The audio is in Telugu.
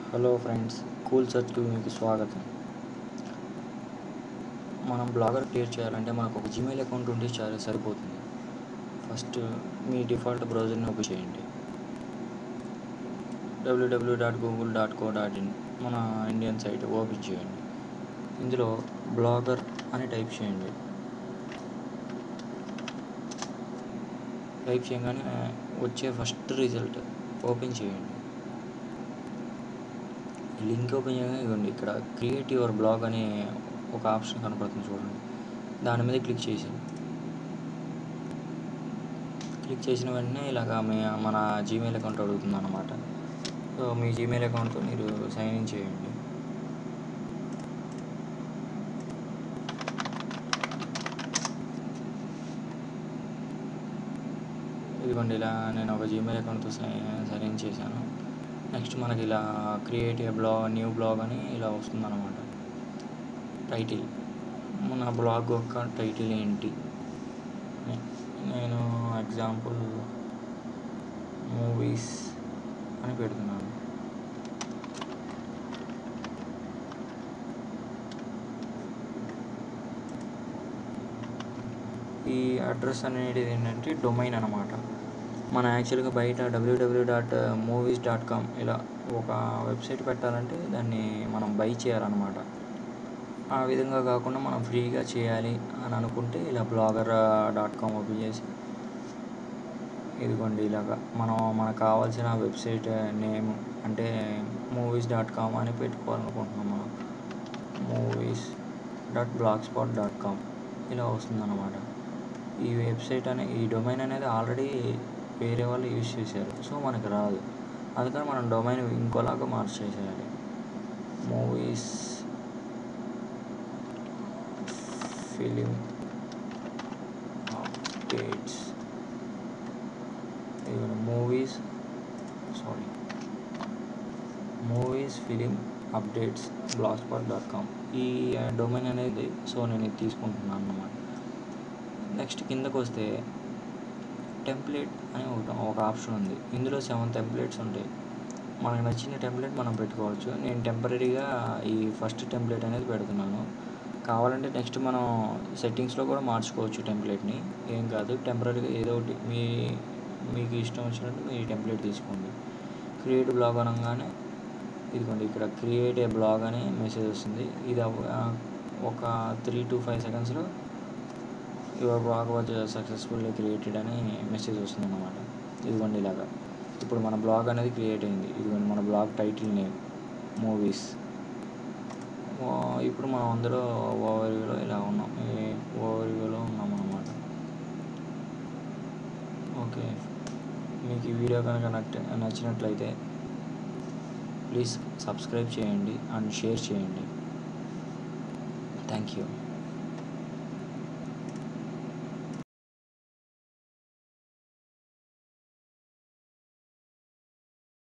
హలో ఫ్రెండ్స్ కూల్ సర్చ్కి మీకు స్వాగతం మనం బ్లాగర్ క్రియేట్ చేయాలంటే మనకు ఒక జీమెయిల్ అకౌంట్ ఉంటే చాలా సరిపోతుంది ఫస్ట్ మీ డిఫాల్ట్ బ్రౌజర్ని ఓపెన్ చేయండి WW dot Google dot co dot in మన ఇండియన్ సైట్ ఓపెన్ చేయండి ఇందులో బ్లాగర్ అని టైప్ చేయండి టైప్ చేయగానే వచ్చే ఫస్ట్ రిజల్ట్ ఓపెన్ చేయండి లింక్ ఓపెన్ చేయగానే ఇవ్వండి ఇక్కడ క్రియేట్ యువర్ బ్లాగ్ అనే ఒక ఆప్షన్ కనపడుతుంది చూడండి దాని మీద క్లిక్ చేసి క్లిక్ చేసిన వెంటనే ఇలాగ మీ మన జీమెయిల్ అకౌంట్ అడుగుతుంది అనమాట సో మీ జీమెయిల్ అకౌంట్తో మీరు సైన్ ఇన్ చేయండి ఇదిగోండి ఇలా నేను ఒక జీమెయిల్ అకౌంట్తో సైన్ సైన్ ఇన్ చేశాను నెక్స్ట్ మనకి ఇలా create a blog new blog అని ఇలా వస్తుందన్నమాట టైటిల్ మన బ్లాగ్ యొక్క టైటిల్ ఏంటి నే- నేను ఎగ్జాంపుల్ మూవీస్ అని పెడుతున్నాను ఈ అడ్రస్ అనేది ఏంటంటే డొమైన్ అనమాట మన యాక్చువల్గా బయట WW dot movies dot com ఇలా ఒక వెబ్సైట్ పెట్టాలంటే దాన్ని మనం బై చేయాలన్నమాట ఆ విధంగా కాకుండా మనం ఫ్రీగా చేయాలి అని అనుకుంటే ఇలా బ్లాగర్ డాట్ కామ్ ఓపెన్ చేసి ఇదిగోండి ఇలాగా మనం మనకు కావాల్సిన వెబ్సైట్ నేమ్ అంటే మూవీస్ డాట్ కామ్ అని పెట్టుకోవాలనుకుంటున్నాం మనం movies dot blogspot dot com ఇలా వస్తుందన్నమాట ఈ వెబ్సైట్ అనే ఈ డొమైన్ అనేది ఆల్రెడీ వేరే వాళ్ళు యూజ్ చేశారు సో మనకు రాదు అందుకని మనం డొమైన్ ఇంకోలాగా మార్చేసేయాలి movies film updates movies sorry movies film updates blogspot dot com ఈ డొమైన్ అనేది సో నేను ఇది తీసుకుంటున్నాను అన్నమాట నెక్స్ట్ కిందకు వస్తే టెంప్లెట్ అని ఒక ఒక ఆప్షన్ ఉంది ఇందులో సెవెన్ టెంప్లెట్స్ ఉంటాయి మనకు నచ్చిన టెంప్లెట్ మనం పెట్టుకోవచ్చు నేను టెంపరీగా ఈ ఫస్ట్ టెంప్లెట్ అనేది పెడుతున్నాను కావాలంటే నెక్స్ట్ మనం సెట్టింగ్స్లో కూడా మార్చుకోవచ్చు టెంప్లెట్ని ఏం కాదు టెంపరీగా ఏదో ఒకటి మీ మీకు ఇష్టం వచ్చినట్టు మీ టెంప్లెట్ తీసుకోండి క్రియేట్ బ్లాగ్ అనగానే ఇదిగోండి ఇక్కడ క్రియేట్ ఏ బ్లాగ్ అని మెసేజ్ వస్తుంది ఇది అవ- ఆ, ఒక త్రీ టు ఫైవ్ సెకండ్స్లో your blog was successfully created అని మెసేజ్ వస్తుంది అన్నమాట ఇదిగోండి ఇలాగా ఇప్పుడు మన బ్లాగ్ అనేది క్రియేట్ అయింది ఇదిగోండి మన బ్లాగ్ టైటిల్ నేమ్ మూవీస్ ఇప్పుడు మనం అందులో ఓవర్వ్యూలో ఇలా ఉన్నాం ఈ ఓవర్వ్యూలో ఉన్నాం అన్నమాట ఓకే మీకు ఈ వీడియో కనుక నచ్చ- నచ్చినట్లయితే ప్లీజ్ సబ్స్క్రైబ్ చేయండి అండ్ షేర్ చేయండి థ్యాంక్ యూ